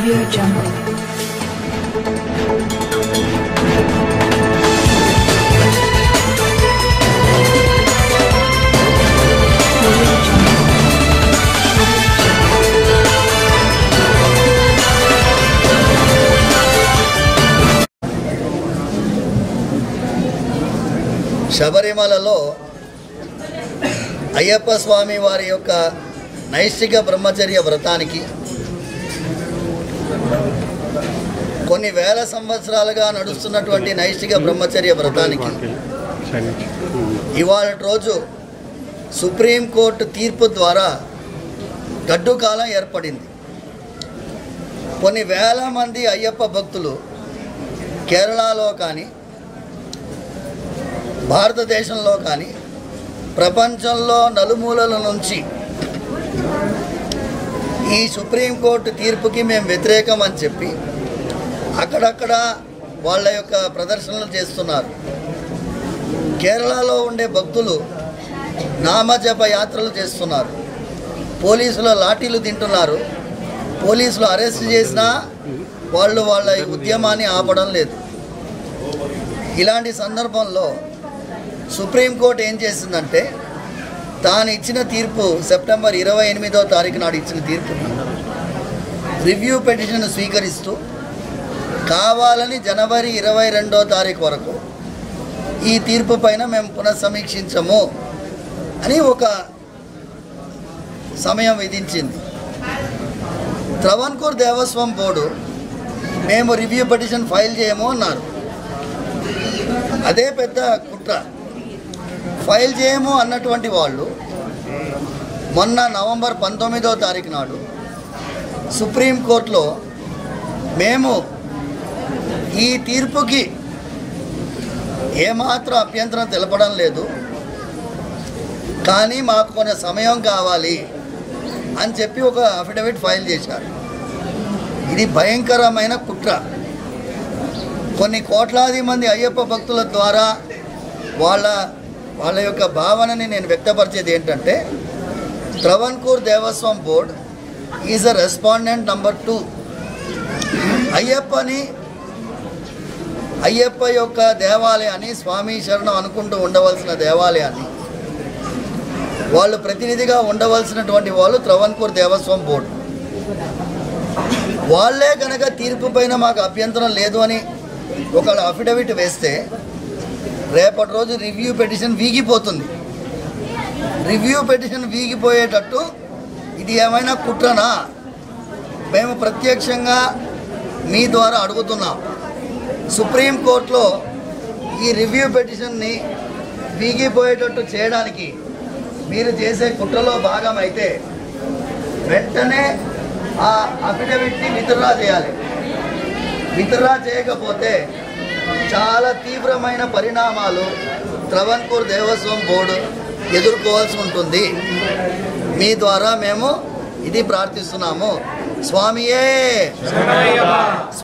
Audio Jungle. Audio Jungle. శబరిమలలో అయ్యప్ప స్వామి వారి యొక్క నైష్టిక బ్రహ్మచర్య వ్రతానికి కొన్ని వేల సంవత్సరాలుగా నడుస్తున్నటువంటి నైష్టిక బ్రహ్మచర్య వ్రతానికి ఇవాళ రోజు సుప్రీంకోర్టు తీర్పు ద్వారా గడ్డు కాలం ఏర్పడింది కొన్ని వేల మంది అయ్యప్ప భక్తులు కేరళలో కానీ భారతదేశంలో కానీ ప్రపంచంలో నలుమూలల నుంచి ఈ సుప్రీంకోర్టు తీర్పుకి మేము వ్యతిరేకం అని చెప్పి అక్కడక్కడ వాళ్ళ యొక్క ప్రదర్శనలు చేస్తున్నారు కేరళలో ఉండే భక్తులు నామజప యాత్రలు చేస్తున్నారు పోలీసులు లాఠీలు తింటున్నారు పోలీసులు అరెస్ట్ చేసినా వాళ్ళు వాళ్ళ ఈ ఉద్యమాన్ని ఆపడం లేదు ఇలాంటి సందర్భంలో సుప్రీంకోర్టు ఏం చేసిందంటే తాను ఇచ్చిన తీర్పు సెప్టెంబర్ ఇరవై ఎనిమిదో తారీఖు నాడు ఇచ్చిన తీర్పుని రివ్యూ పిటిషన్ స్వీకరిస్తూ కావాలని జనవరి ఇరవై రెండో తారీఖు వరకు ఈ తీర్పు పైన మేము పునఃసమీక్షించము అని ఒక సమయం విధించింది త్రవన్కూర్ దేవస్వం బోర్డు మేము రివ్యూ పిటిషన్ ఫైల్ చేయము అన్నారు అదే పెద్ద కుట్ర ఫైల్ చేయము అన్నటువంటి వాళ్ళు మొన్న నవంబర్ పంతొమ్మిదో తారీఖు నాడు సుప్రీంకోర్టులో మేము ఈ తీర్పుకి ఏమాత్రం అభ్యంతరం తెలపడం లేదు కానీ మాకు కొంత సమయం కావాలి అని చెప్పి ఒక అఫిడవిట్ ఫైల్ చేశారు ఇది భయంకరమైన కుట్ర కొన్ని కోట్లాది మంది అయ్యప్ప భక్తుల ద్వారా వాళ్ళ వాళ్ళ యొక్క భావనని నేను వ్యక్తపరిచేది ఏంటంటే Travancore Devaswom board is a respondent number two అయ్యప్పని అయ్యప్ప యొక్క దేవాలయాన్ని స్వామి శరణం అనుకుంటూ ఉండవలసిన దేవాలయాన్ని వాళ్ళు ప్రతినిధిగా ఉండవలసినటువంటి వాళ్ళు త్రవన్కూర్ దేవస్వం బోర్డు వాళ్ళే కనుక తీర్పు పైన మాకు అభ్యంతరం లేదు అని ఒక అఫిడవిట్ వేస్తే రేపటి రోజు రివ్యూ పిటిషన్ వీగిపోతుంది రివ్యూ పిటిషన్ వీగిపోయేటట్టు ఇది ఏమైనా కుట్రనా మేము ప్రత్యక్షంగా మీ ద్వారా అడుగుతున్నాం సుప్రీంకోర్టులో ఈ రివ్యూ పిటిషన్ని వీగిపోయేటట్టు చేయడానికి మీరు చేసే కుట్రలో భాగమైతే వెంటనే ఆ అఫిడవిట్ని విత్డ్రా చేయాలి విత్డ్రా చేయకపోతే చాలా తీవ్రమైన పరిణామాలు త్రవన్కూర్ దేవస్వం బోర్డు ఎదుర్కోవాల్సి ఉంటుంది మీ ద్వారా మేము ఇది ప్రార్థిస్తున్నాము స్వామియే